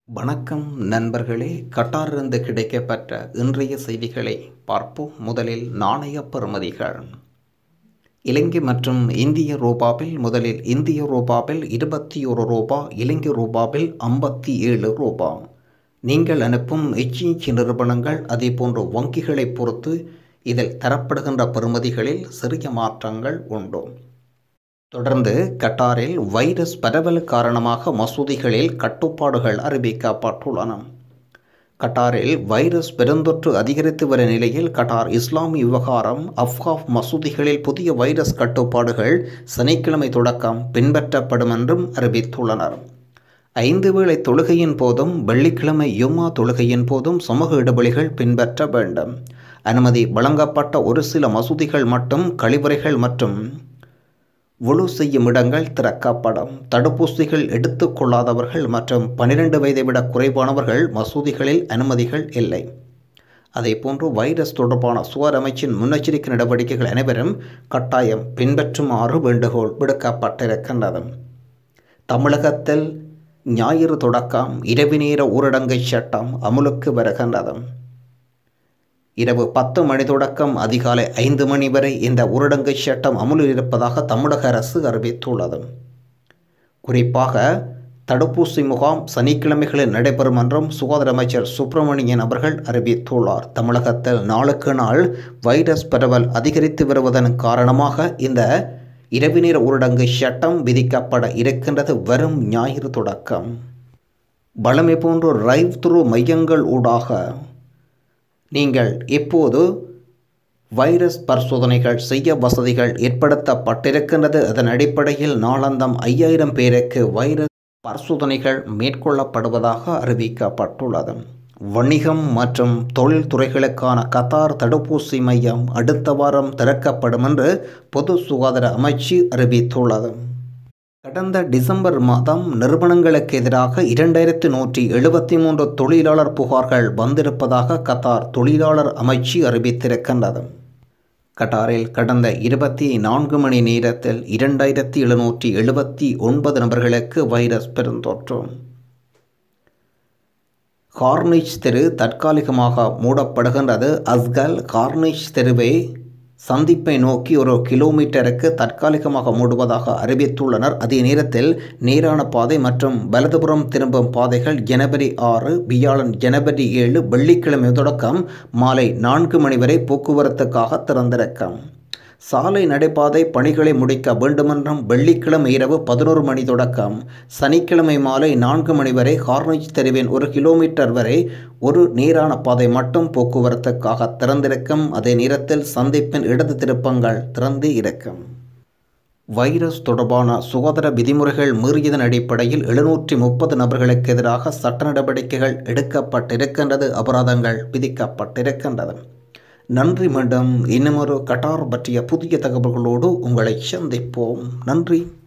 வணக்கம் நண்பர்களே கட்டாரிலிருந்து கிடைக்கப்பெற்ற இன்றைய செய்திகளை பார்ப்போம் முதலில் நாணய பெறுமதிகள் இலங்கை மற்றும் இந்திய ரூபாவில் முதலில் இந்திய ரூபாவில் இருபத்தி ஒரு ரூபா இலங்கை ரூபாவில் ஐம்பத்தி ஏழு ரூபா நீங்கள் அனுப்பும் எச்இசி நிறுவனங்கள் அதேபோன்று வங்கிகளை பொறுத்து இதில் தரப்படுகின்ற பெறுமதிகளில் சிறிய மாற்றங்கள் உண்டு தொடர்ந்து கட்டாரில் வைரஸ் பரவல் காரணமாக மசூதிகளில் கட்டுப்பாடுகள் அறிவிக்கப்பட்டுள்ளன கட்டாரில் வைரஸ் பெருந்தொற்று அதிகரித்து வரும் நிலையில் கட்டார் இஸ்லாமிய விவகாரம் அப்காப் மசூதிகளில் புதிய வைரஸ் கட்டுப்பாடுகள் சனிக்கிழமை தொடக்கம் பின்பற்றப்படும் என்றும் அறிவித்துள்ளனர் ஐந்து வேளை தொழுகையின் போதும் வெள்ளிக்கிழமை யும்மா தொழுகையின் போதும் சமூக இடைவெளிகள் பின்பற்ற வேண்டும் அனுமதி வழங்கப்பட்ட ஒரு சில மசூதிகள் மட்டும் கழிவறைகள் மற்றும் உழு செய்யும் இடங்கள் திறக்கப்படும் தடுப்பூசிகள் எடுத்துக்கொள்ளாதவர்கள் மற்றும் பனிரெண்டு வயதை விட குறைவானவர்கள் மசூதிகளில் அனுமதிகள் இல்லை அதேபோன்று வைரஸ் தொடர்பான சுகார் அமைச்சின் முன்னெச்சரிக்கை நடவடிக்கைகள் அனைவரும் கட்டாயம் பின்பற்றுமாறு வேண்டுகோள் விடுக்கப்பட்டிருக்கின்றது தமிழகத்தில் ஞாயிறு தொடக்கம் இரவு நேர ஊரடங்கு சட்டம் அமுலுக்கு வருகின்றது இரவு பத்து மணி தொடக்கம் அதிகாலை ஐந்து மணி வரை இந்த ஊரடங்கு சட்டம் அமுலில் இருப்பதாக தமிழக அரசு அறிவித்துள்ளது குறிப்பாக தடுப்பூசி முகாம் சனிக்கிழமைகளில் நடைபெறும் என்றும் சுகாதார அமைச்சர் சுப்பிரமணியன் அவர்கள் அறிவித்துள்ளார் தமிழகத்தில் நாளுக்கு நாள் வைரஸ் பரவல் அதிகரித்து வருவதன் காரணமாக இந்த இரவு நேர ஊரடங்கு சட்டம் விதிக்கப்பட இருக்கின்றது வரும் ஞாயிறு தொடக்கம் பழமை போன்ற ரைவ் த்ரூ மையங்கள் ஊடாக நீங்கள் இப்போது வைரஸ் பரிசோதனைகள் செய்ய வசதிகள் ஏற்படுத்தப்பட்டிருக்கின்றது அதன் அடிப்படையில் நாளந்தம் ஐயாயிரம் பேருக்கு வைரஸ் பரிசோதனைகள் மேற்கொள்ளப்படுவதாக அறிவிக்கப்பட்டுள்ளது வணிகம் மற்றும் தொழில்துறைகளுக்கான கத்தார் தடுப்பூசி மையம் அடுத்த வாரம் திறக்கப்படும் என்று பொது சுகாதார அமைச்சு அறிவித்துள்ளது கடந்த டிசம்பர் மாதம் நிறுவனங்களுக்கு எதிராக இரண்டாயிரத்து நூற்றி எழுபத்தி மூன்று தொழிலாளர் புகார்கள் வந்திருப்பதாக கத்தார் தொழிலாளர் அமைச்சு அறிவித்திருக்கின்றது கட்டாரில் கடந்த இருபத்தி நான்கு மணி நேரத்தில் இரண்டாயிரத்தி எழுநூற்றி எழுபத்தி ஒன்பது நபர்களுக்கு வைரஸ் பெருந்தொற்று கார்னிச் தெரு தற்காலிகமாக மூடப்படுகின்றது அஸ்கல் கார்னிச் தெருவை சந்திப்பை நோக்கி ஒரு கிலோமீட்டருக்கு தற்காலிகமாக மூடுவதாக அறிவித்துள்ளனர் அதே நேரத்தில் நேரான பாதை மற்றும் வலதுபுறம் திரும்பும் பாதைகள் ஜனவரி ஆறு வியாழன் ஜனவரி ஏழு வெள்ளிக்கிழமை தொடக்கம் மாலை நான்கு மணி வரை போக்குவரத்துக்காக திறந்திருக்கும் சாலை நடைபாதை பணிகளை முடிக்க வேண்டுமென்றும் வெள்ளிக்கிழமை இரவு பதினோரு மணி தொடக்கம் சனிக்கிழமை மாலை நான்கு மணி வரை ஹார்னிச் தெருவின் ஒரு கிலோமீட்டர் வரை ஒரு நேரான பாதை மட்டும் போக்குவரத்துக்காக திறந்திருக்கும் அதே நேரத்தில் சந்திப்பின் இடது திருப்பங்கள் திறந்து இருக்கும் வைரஸ் தொடர்பான சுகாதார விதிமுறைகள் மீறியதன் அடிப்படையில் எழுநூற்றி முப்பது நபர்களுக்கு எதிராக சட்ட நடவடிக்கைகள் எடுக்கப்பட்டிருக்கின்றது அபராதங்கள் விதிக்கப்பட்டிருக்கின்றது நன்றி மீண்டும் இன்னுமொரு கட்டார் பற்றிய புதிய தகவல்களோடு உங்களை சந்திப்போம் நன்றி